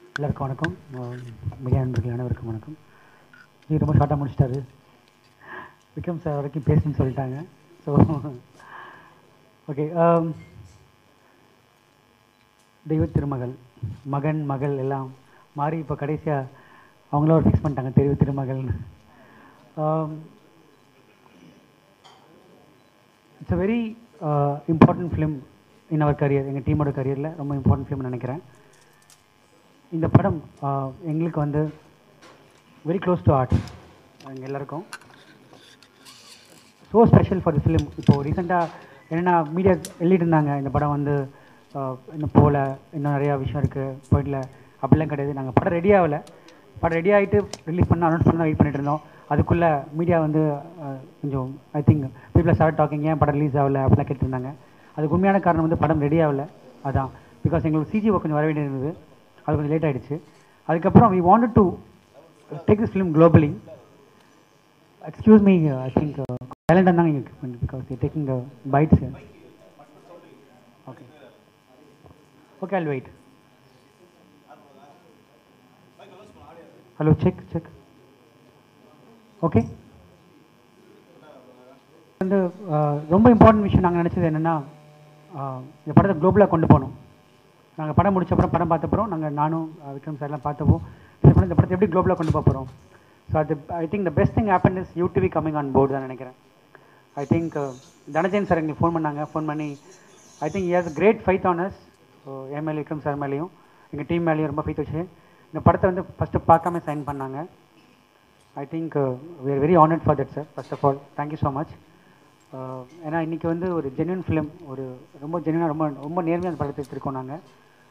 எல்லாருக்கும் வணக்கம் மீடியா நண்பர்கள் அனைவருக்கும் வணக்கம் நீ ரொம்ப ஷார்ட்டாக முடிச்சிட்டாரு விக்ரம் சார் வரைக்கும் பேசுன்னு சொல்லிட்டாங்க ஸோ ஓகே தெய்வ திருமகள் மகன் மகள் எல்லாம் மாறி இப்போ கடைசியாக அவங்கள ஒரு ஃபிக்ஸ் பண்ணிட்டாங்க தெய்வ திருமகள்னு it's a very important film in our career எங்கள் டீமோட கரியரில் ரொம்ப இம்பார்ட்டன்ட் ஃபிலிம்னு நினைக்கிறேன் இந்த படம் ஆஹ், எங்களுக்கு வந்து வெரி க்ளோஸ் டு ஆர்ட் எங்கள் எல்லாருக்கும் so special for the film இப்போது ரீசெண்டாக என்னென்னா மீடியா எழுதிட்டு இந்த படம் வந்து ஆஹ், இன்னும் போகல இன்னும் நிறையா விஷயம் இருக்குது போயிடல அப்படிலாம் கிடையாது நாங்கள் படம் ரெடி ஆகலை படம் ரெடி ஆகிட்டு ரிலீஸ் பண்ண அனௌன்ஸ் பண்ண வெயிட் பண்ணிட்டு இருந்தோம் அதுக்குள்ளே மீடியா வந்து ஆஹ், கொஞ்சம் I think people start talking ஏன் படம் ரிலீஸ் ஆகல அப்படிலாம் கேட்டுருந்தாங்க அதுக்கு உண்மையான காரணம் வந்து படம் ரெடி ஆகல அதான் பிகாஸ் எங்களுக்கு சிஜி ஒர்க் கொஞ்சம் வர வேண்டியிருந்தது அது கொஞ்சம் லேட் ஆயிடுச்சு அதுக்கப்புறம் we wanted to take this film globally excuse me I think டேலண்டாக இருந்தாங்க இங்கே because taking the bites okay okay all wait hello check check okay வந்து அஹ், ரொம்ப இம்பார்ட்டன்ட் விஷயம் நாங்கள் நினச்சது என்னென்னா இந்த படத்தை குளோபலாக கொண்டு போகணும் நாங்கள் படம் முடிச்ச அப்புறம் படம் பார்த்தப்பறம் நாங்கள் நானும் அஹ், விக்ரம் சார்லாம் பார்த்தப்போ சரி படம் இந்த படத்தை எப்படி குளோபலாக கொண்டு போக போகிறோம் ஸோ அது I think the best thing happen is UTV coming on board தான் நினைக்கிறேன் ஐ திங்க் தனஜயன் சார் எங்களுக்கு ஃபோன் பண்ணாங்க ஃபோன் பண்ணி I think has great fight on us என் மேலே விக்ரம் சார் மேலேயும் எங்கள் டீம் மேலேயும் ரொம்ப ஃபைட் வச்சு இந்த படத்தை வந்து ஃபஸ்ட்டு பார்க்காம சைன் பண்ணாங்க I think we are very honored for that sir first of all thank you so much ஏன்னா இன்றைக்கி வந்து ஒரு ஜென்யூன் ஃபிலிம் ஒரு ரொம்ப ஜென்யூனாக ரொம்ப ரொம்ப நேர்மையாக அந்த படத்தை எடுத்திருக்கோம் நாங்கள்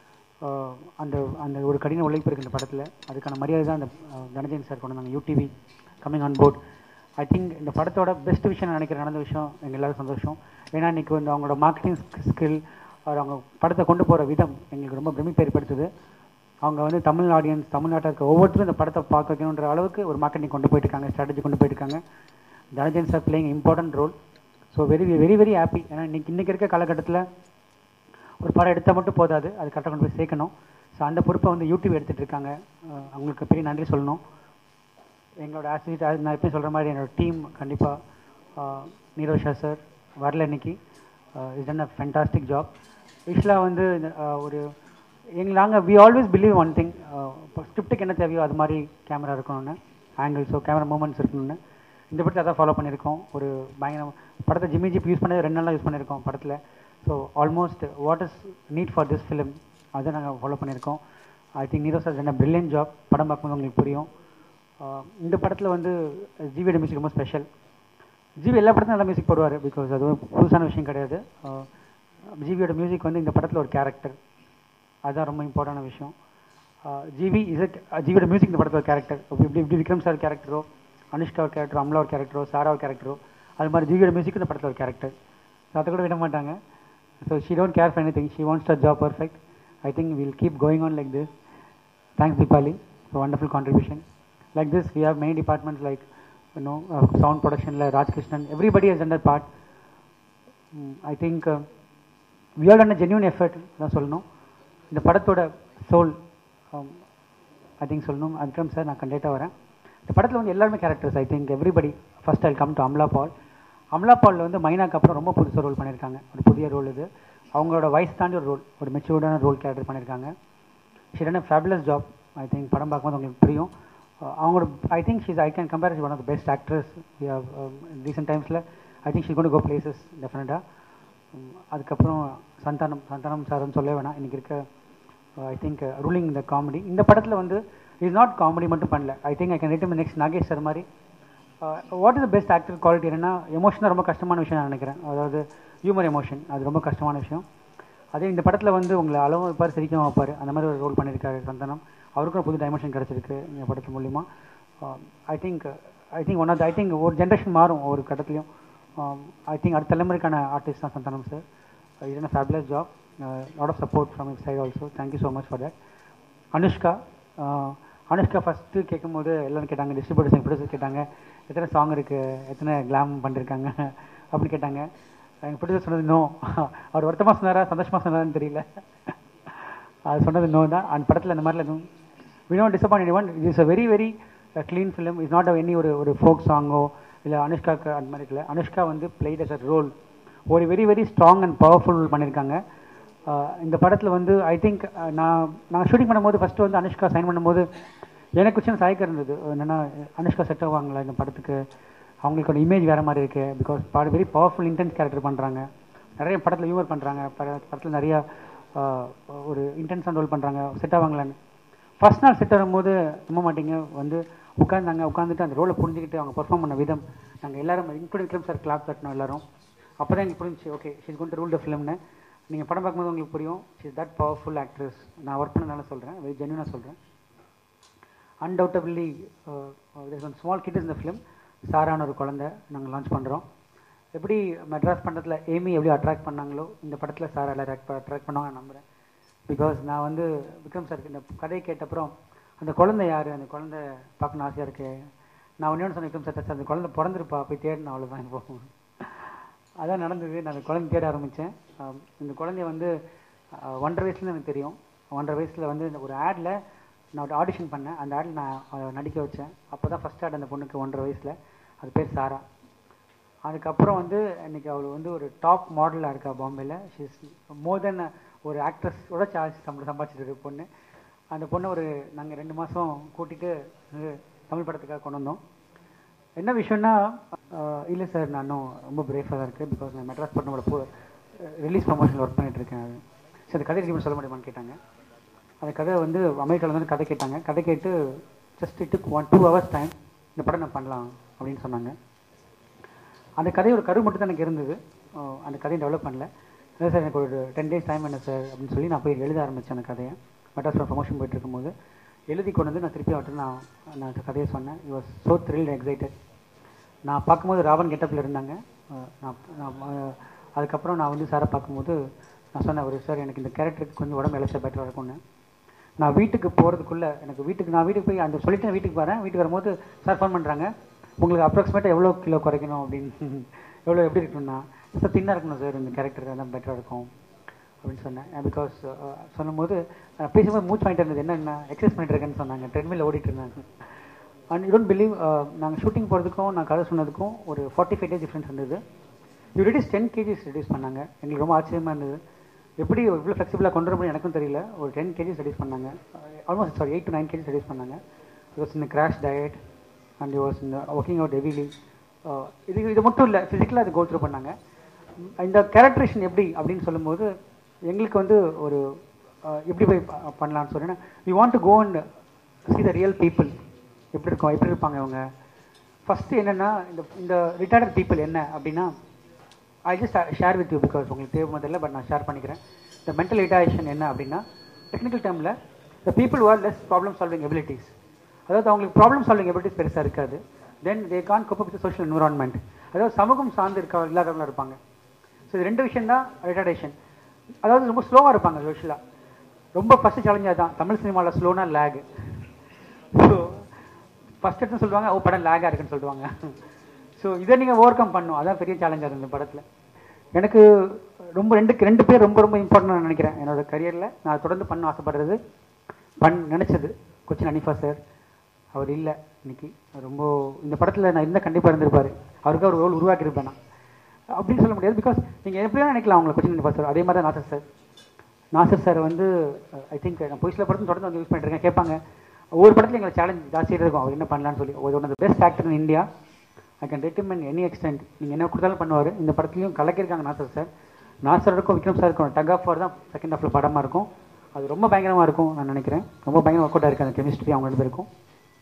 அந்த அந்த ஒரு கடின உழைப்பு இருக்குது இந்த படத்தில் அதுக்கான மரியாதை தான் அந்த அஹ், தனஜயன் சார் கொண்டு வந்தாங்க UTV coming on board I think இந்த படத்தோட பெஸ்ட் விஷயம் நான் நினைக்கிறேன் நடந்த விஷயம் எங்கள் எல்லாரும் சந்தோஷம் ஏன்னா இன்றைக்கி வந்து அவங்களோட மார்க்கெட்டிங் ஸ்கில் அவங்க படத்தை கொண்டு போகிற விதம் எங்களுக்கு ரொம்ப பிரமிப்பு ஏற்படுத்துது அவங்க வந்து தமிழ் ஆடியன்ஸ் தமிழ்நாட்டில் இருக்க ஒவ்வொருத்தரும் இந்த படத்தை பார்க்க வைக்கணுன்ற அளவுக்கு ஒரு மார்க்கெட்டிங் கொண்டு போயிட்டு இருக்காங்க ஸ்ட்ராட்டஜி கொண்டு போயிட்டு இருக்காங்க Dhananjayan sir playing important role so very very very happy ஏன்னா இன்னைக்கு இன்றைக்கி இருக்க காலகட்டத்தில் ஒரு படம் எடுத்தால் மட்டும் போதாது அது கரெக்டாக கொண்டு போய் சேர்க்கணும் ஸோ அந்த பொறுப்பை வந்து யூடியூப் எடுத்துகிட்டு இருக்காங்க அஹ் அவங்களுக்கு பெரிய நன்றி சொல்லணும் எங்களோட ஆசிரியர் நான் எப்பயும் சொல்கிற மாதிரி என்னோட டீம் கண்டிப்பாக நீரோஷா சார் வரல இன்னைக்கு is done a fantastic job யூஸ்வலாக வந்து இந்த, அஹ், ஒரு எங்க நாங்கள் we always believe one thing இப்போ ஸ்கிரிப்டுக்கு என்ன தேவையோ அது மாதிரி கேமரா இருக்கணும்னு ஆங்கிள்ஸோ கேமரா மூமெண்ட்ஸ் இருக்கணும்னு இந்த படத்தை அதான் ஃபாலோ பண்ணியிருக்கோம் ஒரு பயங்கரம் படத்தை ஜிம்மி ஜிப் யூஸ் பண்ணி ரெண்டு நாளாக யூஸ் பண்ணியிருக்கோம் படத்தில் so almost what is need for this film அதை நாங்கள் ஃபாலோ பண்ணியிருக்கோம் ஐ திங்க் நீரோ சார் என்ன பிரில்லியன் ஜாப் படம் பார்க்கும்போது உங்களுக்கு புரியும் ஆஹ் இந்த படத்தில் வந்து ஜிவியோட மியூசிக் ரொம்ப ஸ்பெஷல் ஜிவி எல்லா படத்துலையும் நல்லா மியூசிக் போடுவார் பிகாஸ் அது ஒரு புதுசான விஷயம் கிடையாது ஆஹ் ஜிவியோட மியூசிக் வந்து இந்த படத்தில் ஒரு கேரக்டர் அதுதான் ரொம்ப இம்பார்ட்டண்டான விஷயம் ஜிவி இஸ் ஜிவியோட மியூசிக் இந்த படத்தில் ஒரு கேரக்டர் இப்படி இப்படி விக்ரம் சார் கேரக்டரோ அனுஷ்கா ஒரு கேரக்டரோ அம்லா ஒரு கேரக்டரோ சாரா ஒரு கேரக்டரோ அது மாதிரி ஜிவியோட மியூசிக் இந்த படத்தில் ஒரு கேரக்டர் அதை கூட விட மாட்டாங்க so she don't care for anything she wants the job perfect I think will keep going on like this Thanks, Deepali, for wonderful contribution. Like this, we have many departments like, you know, uh, sound production, like Raj Krishnan. Everybody has done their part. Mm, I think uh, we all done a genuine effort. தான் சொல்லணும் இந்த படத்தோட soul I think சொல்லணும் Vikram sir நான் கண்டேட்டாக வரேன் இந்த படத்தில் வந்து எல்லாருமே characters I think everybody first I come to Amala Paul Amala பாலில் வந்து மைனாக்கு அப்புறம் ரொம்ப புதுசாக ரோல் பண்ணியிருக்காங்க ஒரு புதிய ரோல் இது அவங்களோட வயசு தாண்டி ஒரு ரோல் ஒரு மெச்சூர்டான ரோல் கேரக்டர் பண்ணியிருக்காங்க she done fabulous job I think படம் பார்க்கும்போது உங்களுக்கு புரியும் அஹ் அவங்களோட I think she's I can compare one of the best actress recent டைம்ஸில் ஐ திங்க் ஷீ கொண்டு கோ பிளேசஸ் டெஃபினட்டாக அதுக்கப்புறம் சந்தானம் சந்தானம் சார்னு சொல்ல வேணாம் இன்றைக்கி இருக்க ஐ திங்க் ரூலிங் இந்த காமெடி இந்த படத்தில் வந்து இஸ் நாட் காமெடி மட்டும் பண்ணல I think I can rate him next Nagesh sir மாதிரி what is the best actor quality என்னன்னா எமோஷனாக ரொம்ப கஷ்டமான விஷயம் நான் நினைக்கிறேன் அதாவது ஹியூமர் எமோஷன் அது ரொம்ப கஷ்டமான விஷயம் அதே இந்த படத்தில் வந்து உங்களை அளவு வைப்பார் சிரிக்கவும் வைப்பார் அந்த மாதிரி ஒரு ரோல் பண்ணியிருக்காரு சந்தனம் அவருக்கும் ஒரு புது டைமென்ஷன் கிடச்சிருக்கு இந்த படத்து மூலிமா I think I think one of I think ஒரு ஜென்ரேஷன் மாறும் ஒரு கட்டத்துலையும் ஐ திங்க் அடுத்த தலைமுறைக்கான ஆர்டிஸ்ட் தான் சந்தானம் சார் இது என்ன fabulous job lot of support from his side also thank you so much for that Anushka ah Anushka first கேட்கும்போது எல்லாரும் கேட்டாங்க டிஸ்ட்ரிபியூட்டர்ஸ் ப்ரொடியூசர் கேட்டாங்க எத்தனை சாங் இருக்குது எத்தனை கிளாம் பண்ணிருக்காங்க அப்படின்னு கேட்டாங்க எங்கள் ப்ரொடியூசர் சொன்னது நோ அவர் வருத்தமாக சொன்னாரா சந்தோஷமாக சொன்னாரான்னு தெரியல அது சொன்னது நோ தான் அந்த படத்தில் இந்த மாதிரிலாம் எதுவும் we not disappoint anyone is a very very clean film is not any ஒரு ஒரு ஃபோக் சாங்கோ இல்லை அனுஷ்காக்கு அந்த மாதிரி இல்லை அனுஷ்கா வந்து பிளேட் அஸ் அ ரோல் ஒரு very very strong and powerful பண்ணியிருக்காங்க ஆஹ் இந்த படத்தில் வந்து ஐ திங்க் நான் நான் ஷூட்டிங் பண்ணும்போது ஃபஸ்ட்டு வந்து அனுஷ்கா சைன் பண்ணும்போது எனக்கு சின்ன சாய்க்க இருந்தது என்னென்னா அனுஷ்கா செட் ஆவாங்களா இந்த படத்துக்கு அவங்களுக்கு ஒரு இமேஜ் வேறு மாதிரி இருக்குது பிகாஸ் பாட வெரி பவர்ஃபுல் இன்டென்ஸ் கேரக்டர் பண்ணுறாங்க நிறைய படத்தில் ஹியூமர் பண்ணுறாங்க படத்தில் நிறையா ஆஹ் ஒரு இன்டென்ஸாக ரோல் பண்ணுறாங்க செட் ஆவாங்களான்னு ஃபர்ஸ்ட் நாள் செட் வரும்போது நம்ப மாட்டீங்க வந்து உட்காந்தாங்க உட்காந்துட்டு அந்த ரோலை புரிஞ்சுக்கிட்டு அவங்க பெர்ஃபார்ம் பண்ண விதம் நாங்கள் எல்லாரும் இன்க்ளூடிங் ஃபிலிம் சார் கிளாப் தட்டணும் எல்லாரும் அப்போ தான் எனக்கு புரிஞ்சுச்சு okay she's gonna rule the ஃபிலிம்னு நீங்கள் படம் பார்க்கும்போது உங்களுக்கு புரியும் ஷீஸ் தட் பவர்ஃபுல் ஆக்ட்ரஸ் நான் ஒர்க் பண்ணனால சொல்கிறேன் வெரி ஜென்யூனாக சொல்கிறேன் அன்டவுட்டபிளி ஒன் ஸ்மால் கிட் இந்த ஃபிலிம் சாரான ஒரு குழந்தை நாங்கள் லான்ச் பண்ணுறோம் எப்படி மெட்ராஸ் பண்டத்தில் ஏமி எப்படி அட்ராக்ட் பண்ணாங்களோ இந்த படத்தில் சார் எல்லாரும் அட்ராக்ட் பண்ணுவாங்க நம்புகிறேன் பிகாஸ் நான் வந்து விக்ரம் சாருக்கு இந்த கதையை கேட்டப்புறம் அந்த குழந்தை யார் அந்த குழந்தை பார்க்கணும் ஆசையாக இருக்கு நான் ஒன்று சொன்ன விக்ரம் சார் அந்த குழந்தை பிறந்திருப்பா போய் தேடின அவ்வளோதான் போகும் அதான் நடந்தது நான் அந்த குழந்தை தேட ஆரம்பித்தேன் இந்த குழந்தைய வந்து அஹ், ஒன்றரை வயசுல எனக்கு தெரியும் ஒன்றரை வயசில் வந்து இந்த ஒரு ஆடில் நான் ஒரு ஆடிஷன் பண்ணேன் அந்த ஆடில் நான் அவளை நடிக்க வச்சேன் அப்போ தான் ஃபஸ்ட் ஆட் அந்த பொண்ணுக்கு ஒன்றரை வயசில் அது பேர் சாரா அதுக்கப்புறம் வந்து இன்னைக்கு அவள் வந்து ஒரு டாப் மாடலாக இருக்கா பாம்பேல ஷீஸ் மோர் தென் ஒரு ஆக்ட்ரஸோட சார்ஜ் சம்பளம் சம்பாதிச்சிட்டு இருக்க பொண்ணு அந்த பொண்ணை ஒரு நாங்கள் ரெண்டு மாதம் கூட்டிட்டு வந்து தமிழ் படத்துக்காக கொண்டு வந்தோம் என்ன விஷயம்னா இல்லை சார் நான் இன்னும் ரொம்ப பிரேஃபாக தான் இருக்கேன் பிகாஸ் நான் மெட்ராஸ் பட்டனோட போ ரிலீஸ் ப்ரமோஷனில் ஒர்க் பண்ணிட்டு இருக்கேன் சரி அந்த கதை ரெடி சொல்ல முடியுமான்னு கேட்டாங்க அந்த கதை வந்து அமெரிக்காவில் வந்து கதை கேட்டாங்க கதை கேட்டு ஜஸ்ட் இட்டு ஒன் டூ ஹவர்ஸ் டைம் இந்த படம் நான் பண்ணலாம் அப்படின்னு சொன்னாங்க அந்த கதையோட கரு மட்டும் தான் எனக்கு இருந்தது அஹ் அந்த கதையை டெவலப் பண்ணல அதான் சார் எனக்கு ஒரு டென் டேஸ் டைம் என்ன சார் அப்படின்னு சொல்லி நான் போய் எழுத ஆரம்பித்தேன் அந்த கதையை மெட்ராஸில் ப்ரமோஷன் போயிட்டு இருக்கும்போது எழுதி கொண்டு வந்து நான் திருப்பி அவர்கிட்ட நான் நான் அந்த கதையை சொன்னேன் you was so thrilled excited நான் பார்க்கும்போது ராவன் கெட்டப்பில் இருந்தாங்க அஹ் நான் நான் அஹ் அதுக்கப்புறம் நான் வந்து சாரை பார்க்கும்போது நான் சொன்னேன் ஒரு சார் எனக்கு இந்த கேரக்டருக்கு கொஞ்சம் உடம்பு இலச்சா பெட்டராக இருக்கும்னு நான் வீட்டுக்கு போகிறதுக்குள்ளே எனக்கு வீட்டுக்கு நான் வீட்டுக்கு போய் அந்த சொல்லிட்டு நான் வீட்டுக்கு வரேன் வீட்டுக்கு வரும்போது சார் ஃபோன் பண்ணுறாங்க உங்களுக்கு அப்ராக்சிமேட்டாக எவ்வளோ கிலோ குறைக்கணும் அப்படின்னு எவ்வளோ எப்படி இருக்கணும்னா சார் தின்னாக இருக்கணும் சார் இந்த கேரக்டர் தான் பெட்டராக இருக்கும் அப்படின்னு சொன்னேன் பிகாஸ் சொல்லும்போது அஹ் பேசும்போது மூச்சு வாங்கிட்டு இருந்தது என்னென்ன எக்ஸசைஸ் பண்ணிட்டு இருக்கேன்னு சொன்னாங்க ட்ரெட்மில் ஓடிட்டு இருந்தாங்க அண்ட் யூ டோன்ட் பிலீவ் நாங்கள் ஷூட்டிங் போகிறதுக்கும் நான் கதை சொன்னதுக்கும் ஒரு ஃபார்ட்டி ஃபைவ் டேஸ் டிஃப்ரென்ஸ் இருந்தது you reduce ten kgs reduce பண்ணாங்க எங்களுக்கு ரொம்ப ஆச்சரியமாக இருந்தது எப்படி இவ்வளோ ஃப்ளெக்சிபிளாக கொண்டு வர முடியும் எனக்கும் தெரியல ஒரு டென் கேஜிஸ் ரெடியூஸ் பண்ணாங்க almost sorry eight to nine kgs reduce பண்ணாங்க வாஸ் இந்த கிராஷ் டயட் அண்ட் வாஸ் இந்த ஒர்க்கிங் அவுட் ஹெவிலி இது இது மட்டும் இல்லை ஃபிசிக்கலாக அது கோத்ரூ பண்ணாங்க இந்த கேரக்டரேஷன் எப்படி அப்படின்னு சொல்லும்போது எங்களுக்கு வந்து ஒரு அஹ், எப்படி போய் ப- பண்ணலாம்னு சொன்னேன்னா we want to go and see the real people எப்படி இருக்கும் எப்படி இருப்பாங்க இவங்க ஃபஸ்ட்டு என்னென்னா இந்த இந்த ரிட்டையர்ட் பீப்புள் என்ன அப்படின்னா I just share with you because உங்களுக்கு தேவை தெரியல பட் நான் ஷேர் பண்ணிக்கிறேன் இந்த மென்டல் ரிட்டையேஷன் என்ன அப்படின்னா டெக்னிக்கல் டேர்மில் the people are less problem solving abilities அதாவது அவங்களுக்கு ப்ராப்ளம் சால்விங் எபிலிட்டிஸ் பெருசாக இருக்காது then they can cope with social environment அதாவது சமூகம் சார்ந்து இருக்க இல்லாதவங்களா இருப்பாங்க ஸோ இது ரெண்டு விஷயம் தான் ரிட்டையேஷன் அதாவது ரொம்ப ஸ்லோவாக இருப்பாங்க யூஸ்வலாக ரொம்ப ஃபஸ்ட்டு சேலஞ்சாக தான் தமிழ் சினிமாவில் ஸ்லோனா லேக் ஸோ ஃபஸ்ட் எடுத்து சொல்லுவாங்க ஓ படம் லேகாக இருக்குன்னு சொல்லுவாங்க ஸோ இதை நீங்கள் ஓவர் கம் பண்ணும் அதான் பெரிய சேலஞ்சாக இருந்தது இந்த படத்தில் எனக்கு ரொம்ப ரெண்டு ரெண்டு பேர் ரொம்ப ரொம்ப இம்பார்ட்டன் நான் நினைக்கிறேன் என்னோட கரியரில் நான் தொடர்ந்து பண்ண ஆசைப்படுறது பண் நினச்சது கொச்சின் அனிஃபா சார் அவர் இல்லை இன்னைக்கு ரொம்ப இந்த படத்தில் நான் இருந்தால் கண்டிப்பாக இருந்திருப்பார் அவருக்கு ஒரு ரோல் உருவாக்கியிருப்பேன் நான் அப்படின்னு சொல்ல முடியாது பிகாஸ் நீங்கள் எப்படியா நினைக்கலாம் அவங்களை கொச்சின் அனிஃபா சார் அதே மாதிரி தான் நாசர் சார் நாசர் சார் வந்து ஐ திங்க் நான் பொய்சில் படத்தும் தொடர்ந்து வந்து யூஸ் பண்ணிட்டு இருக்கேன் கேட்பாங்க ஒவ்வொரு படத்துல எங்களுக்கு சேலஞ்ச் ஜாஸ்தியாக இருக்கும் அவர் என்ன பண்ணலாம்னு சொல்லி ஒரு one of best actor in India I can recommend any extent நீங்கள் என்ன கொடுத்தாலும் பண்ணுவார் இந்த படத்துலையும் கலக்கியிருக்காங்க நாசர் சார் நாசருக்கும் விக்ரம் சார் இருக்கும் டக் ஆஃப் தான் செகண்ட் ஹாஃபில் படமாக இருக்கும் அது ரொம்ப பயங்கரமாக இருக்கும் நான் நினைக்கிறேன் ரொம்ப பயங்கர ஒர்க் அவுட் ஆயிருக்கு அந்த கெமிஸ்ட்ரி அவங்க ரெண்டு பேருக்கும்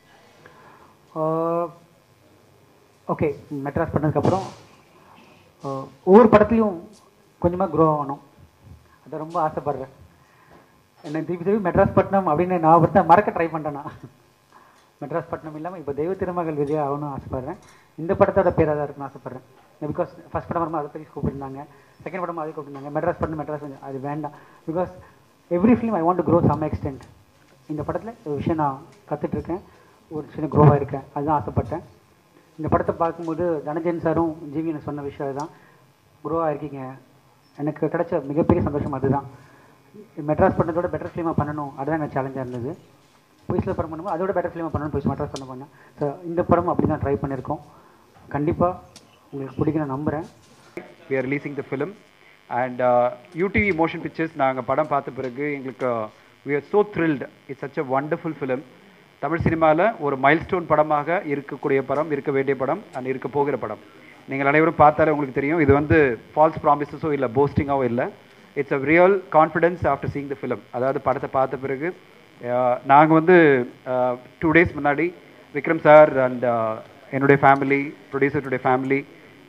ஓகே மெட்ராஸ் பண்ணதுக்கப்புறம் ஆஹ் ஒவ்வொரு படத்துலையும் கொஞ்சமாக க்ரோ ஆகணும் அதை ரொம்ப ஆசைப்படுறேன் என்ன திருப்பி திருப்பி மெட்ராஸ் பட்டினம் அப்படின்னு நான் ஒருத்தன் மறக்க ட்ரை பண்ணிட்டேன் நான் மெட்ராஸ் பட்டினம் இல்லாமல் இப்போ தெய்வ திருமகள் விஜய் ஆகணும்னு ஆசைப்படுறேன் இந்த படத்தோட பேராக தான் இருக்குன்னு ஆசைப்படுறேன் பிகாஸ் ஃபர்ஸ்ட் படம் வரும்போது அதை பற்றி கூப்பிட்டுருந்தாங்க செகண்ட் படம் அதை கூப்பிட்டுருந்தாங்க மெட்ராஸ் பட்டம் மெட்ராஸ் வந்து அது வேண்டாம் because every film I want to grow some extent இந்த படத்தில் ஒரு விஷயம் நான் கற்றுட்ருக்கேன் ஒரு சின்ன க்ரோவாக இருக்கேன் அதுதான் ஆசைப்பட்டேன் இந்த படத்தை பார்க்கும்போது தனஞ்சயன் சாரும் ஜிவி எனக்கு சொன்ன விஷயம் அதுதான் க்ரோவாக இருக்கீங்க எனக்கு கிடைச்ச மிகப்பெரிய சந்தோஷம் அதுதான் மெட்ராஸ் பண்ணதோட பெட்டர் ஃபிலிமாக பண்ணணும் அதுதான் எனக்கு சேலஞ்சாக இருந்தது பொய்ஸில் படம் பண்ணும்போது அதோட பெட்டர் ஃபிலிமாக பண்ணணும் பொய்ஸ் மெட்ராஸ் பண்ண பண்ணேன் ஸோ இந்த படம் அப்படி தான் ட்ரை பண்ணியிருக்கோம் கண்டிப்பாக உங்களுக்கு பிடிக்கும் நான் நம்புகிறேன் we are releasing the film and uh, UTV motion pictures நாங்கள் படம் பார்த்த பிறகு எங்களுக்கு we are so thrilled it's such a wonderful film Tamil சினிமாவில் ஒரு மைல்ஸ்டோன் படமாக இருக்கக்கூடிய படம் இருக்க வேண்டிய படம் அண்ட் இருக்க போகிற படம் நீங்கள் அனைவரும் பார்த்தாலே உங்களுக்கு தெரியும் இது வந்து ஃபால்ஸ் ப்ராமிசஸோ இல்லை போஸ்டிங்காவோ இல்லை it's a real confidence after seeing the film அதாவது படத்தை பார்த்த பிறகு நாங்கள் வந்து டூ டேஸ் முன்னாடி விக்ரம் சார் அண்ட் என்னுடைய ஃபேமிலி ப்ரொடியூசருடைய ஃபேமிலி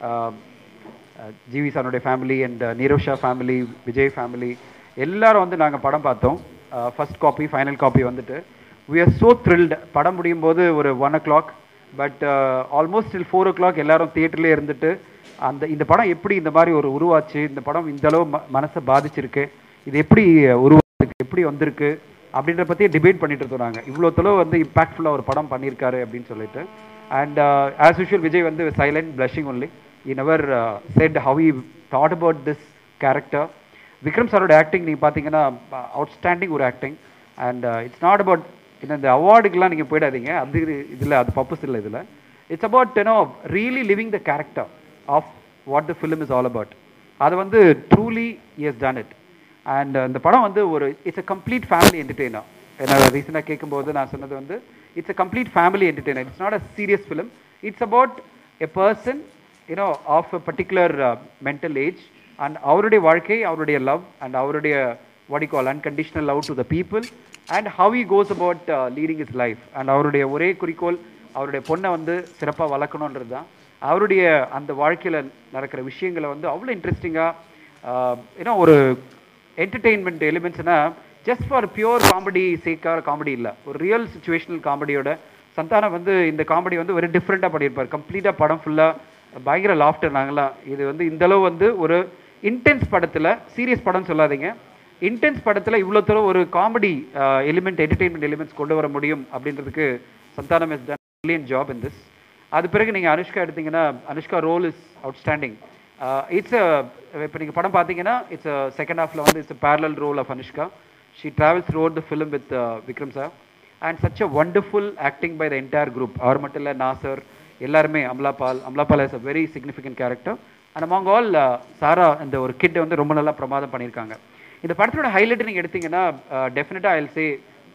ஜிவி சாருடைய family and Nirosha family Vijay family எல்லாரும் வந்து நாங்கள் படம் பார்த்தோம் ஃபர்ஸ்ட் காப்பி ஃபைனல் காப்பி வந்துட்டு வி ஆர் ஸோ த்ரில்டு படம் முடியும் போது ஒரு one o'clock but almost till four o'clock எல்லாரும் தியேட்டர்லேயே இருந்துட்டு அந்த இந்த படம் எப்படி இந்த மாதிரி ஒரு உருவாச்சு இந்த படம் இந்த அளவு ம மனசை பாதிச்சிருக்கு இது எப்படி உருவாச்சிருக்கு எப்படி வந்திருக்கு அப்படின்ற பற்றி டிபேட் பண்ணிட்டு இருந்தோம் நாங்கள் இவ்வளோ தொலைவு வந்து இம்பாக்ட்ஃபுல்லாக ஒரு படம் பண்ணியிருக்காரு அப்படின்னு சொல்லிட்டு அண்ட் ஆஸ் யூஷுவல் விஜய் வந்து silent blushing only he never uh, said how he thought about this character Vikram சாரோட ஆக்டிங் நீங்கள் பார்த்தீங்கன்னா அவுட்ஸ்டாண்டிங் ஒரு acting and it's not about இந்த இந்த அவார்டுக்கெலாம் நீங்கள் போயிடாதீங்க அது இதில் அது பர்பஸ் இல்லை இதில் it's about you know really living the character of what the film is all about அது வந்து truly is done it and இந்த படம் வந்து ஒரு it's a complete family entertainer என்ன ரீசெண்டாக கேட்கும்போது நான் சொன்னது வந்து it's a complete family entertainer it's not a serious film it's about a person you know of a particular mental age and அவருடைய வாழ்க்கை அவருடைய லவ் அண்ட் அவருடைய what call unconditional love to the people and how he goes about leading his life and அவருடைய ஒரே குறிக்கோள் அவருடைய பொண்ணை வந்து சிறப்பாக வளர்க்கணுன்றது தான் அவருடைய அந்த வாழ்க்கையில் நடக்கிற விஷயங்களை வந்து அவ்வளோ இன்ட்ரெஸ்டிங்காக ஏன்னா ஒரு என்டர்டெயின்மெண்ட் எலிமெண்ட்ஸ்னா ஜஸ்ட் ஃபார் பியூர் காமெடி சேக்கார காமெடி இல்லை ஒரு ரியல் சுச்சுவேஷனல் காமெடியோட சந்தானம் வந்து இந்த காமெடி வந்து ஒரு டிஃப்ரெண்ட்டாக பண்ணியிருப்பார் கம்ப்ளீட்டாக படம் ஃபுல்லாக பயங்கர லாஃப்டர் நாங்களாம் இது வந்து இந்த அளவு வந்து ஒரு இன்டென்ஸ் படத்தில் சீரியஸ் படம் சொல்லாதீங்க இன்டென்ஸ் படத்தில் இவ்வளோ தூரம் ஒரு காமெடி எலிமெண்ட் என்டர்டெயின்மெண்ட் எலிமெண்ட்ஸ் கொண்டு வர முடியும் அப்படின்றதுக்கு Santhanam is done brilliant job in this அது பிறகு நீங்கள் அனுஷ்கா எடுத்தீங்கன்னா Anushka role is outstanding it's இப்போ நீங்கள் படம் பார்த்தீங்கன்னா இட்ஸ் செகண்ட் ஹாஃபில் வந்து it's parallel role of Anushka she travels road the film with Vikram sir and such a wonderful acting by the entire group அவர் மட்டும் இல்லை நாசர் எல்லாருமே Amala Paul Amala Paul is a very significant character and among all Sara இந்த ஒரு கிட்டை வந்து ரொம்ப நல்லா பிரமாதம் பண்ணியிருக்காங்க இந்த படத்தோட ஹைலைட் நீங்கள் எடுத்தீங்கன்னா டெஃபினட்டாக I say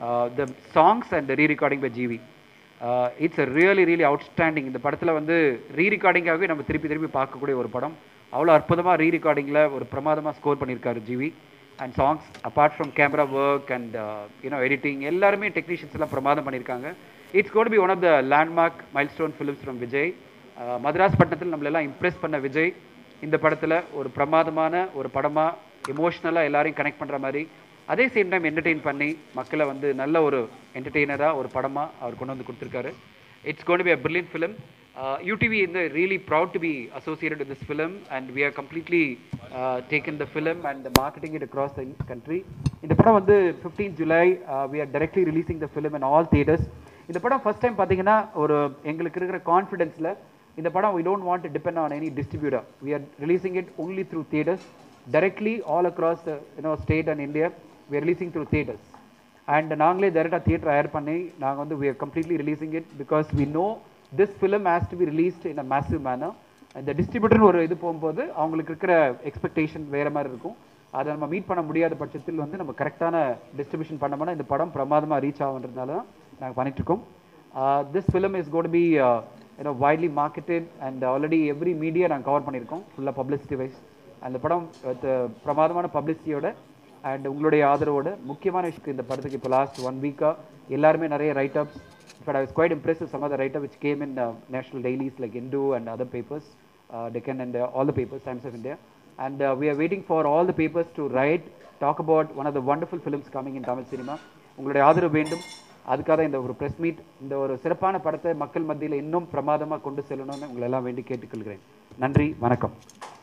the songs and rerecording by GV it's a really really outstanding இந்த படத்தில் வந்து ரீ ரெக்கார்டிங்காகவே நம்ம திருப்பி திருப்பி பார்க்கக்கூடிய ஒரு படம் அவ்வளோ அற்புதமாக ரீ ரெக்கார்டிங்கில் ஒரு பிரமாதமாக ஸ்கோர் பண்ணியிருக்காரு GV and songs apart from camera work and you know editing எல்லாருமே டெக்னீஷியன்ஸ் எல்லாம் பிரமாதம் பண்ணியிருக்காங்க it's gotta be one of the landmark milestone films from Vijay Madras பட்டணத்தில் நம்மளெல்லாம் இம்ப்ரெஸ் பண்ண விஜய் இந்த படத்தில் ஒரு பிரமாதமான ஒரு படமாக எமோஷ்னலாக எல்லாரையும் கனெக்ட் பண்ணுற மாதிரி அதே சேம் டைம் என்டர்டெயின் பண்ணி மக்களை வந்து நல்ல ஒரு என்டர்டெய்னராக ஒரு படமாக அவர் கொண்டு வந்து கொடுத்துருக்காரு it's gonna be a brilliant film UTV வந்து really proud to be associated with this film and we are completely taken the film and marketing it across the country இந்த படம் வந்து fifteen July we are directly releasing the film in all theatres இந்த படம் first time பார்த்தீங்கன்னா ஒரு எங்களுக்கு இருக்கிற கான்ஃபிடென்ஸில் இந்த படம் we don't want to depend on any distributor we are releasing it only through theatres directly all across uh, you know state and India we are releasing through theaters and நாங்களே டேரெக்டாக theatre higher பண்ணி நாங்கள் வந்து we are completely releasing it because we know this film has to be released in a massive manner இந்த டிஸ்ட்ரிபியூட்டர்னு ஒரு இது போகும்போது அவங்களுக்கு இருக்கிற எக்ஸ்பெக்டேஷன் வேற மாதிரி இருக்கும் அதை நம்ம மீட் பண்ண முடியாத பட்சத்தில் வந்து நம்ம கரெக்டான டிஸ்ட்ரிபியூஷன் பண்ணோம்னா இந்த படம் பிரமாதமாக ரீச் ஆகுன்றதுனால தான் நாங்கள் பண்ணிட்டு இருக்கோம் this film is gotta be you know widely marketed and already every media நாங்கள் கவர் பண்ணியிருக்கோம் ஃபுல்லாக பப்ளிசிட்டி வைஸ் அந்த படம் with, uh, பிரமாதமான பப்ளிசிட்டியோட அண்ட் உங்களுடைய ஆதரவோட முக்கியமான விஷயம் இந்த படத்துக்கு இப்போ லாஸ்ட் ஒன் வீக்காக எல்லாருமே நிறைய write ups but I was quite impressive some of the write up which came in national dailies like Hindu and other papers Deccan and all the papers Times of India and we are waiting for all the papers to write talk about one of the wonderful films coming in Tamil cinema உங்களுடைய ஆதரவு வேண்டும் அதுக்காக இந்த ஒரு press meet இந்த ஒரு சிறப்பான படத்தை மக்கள் மத்தியில் இன்னும் பிரமாதமாக கொண்டு செல்லணும்னு உங்களை எல்லாம் வேண்டி கேட்டுக்கொள்கிறேன் நன்றி வணக்கம்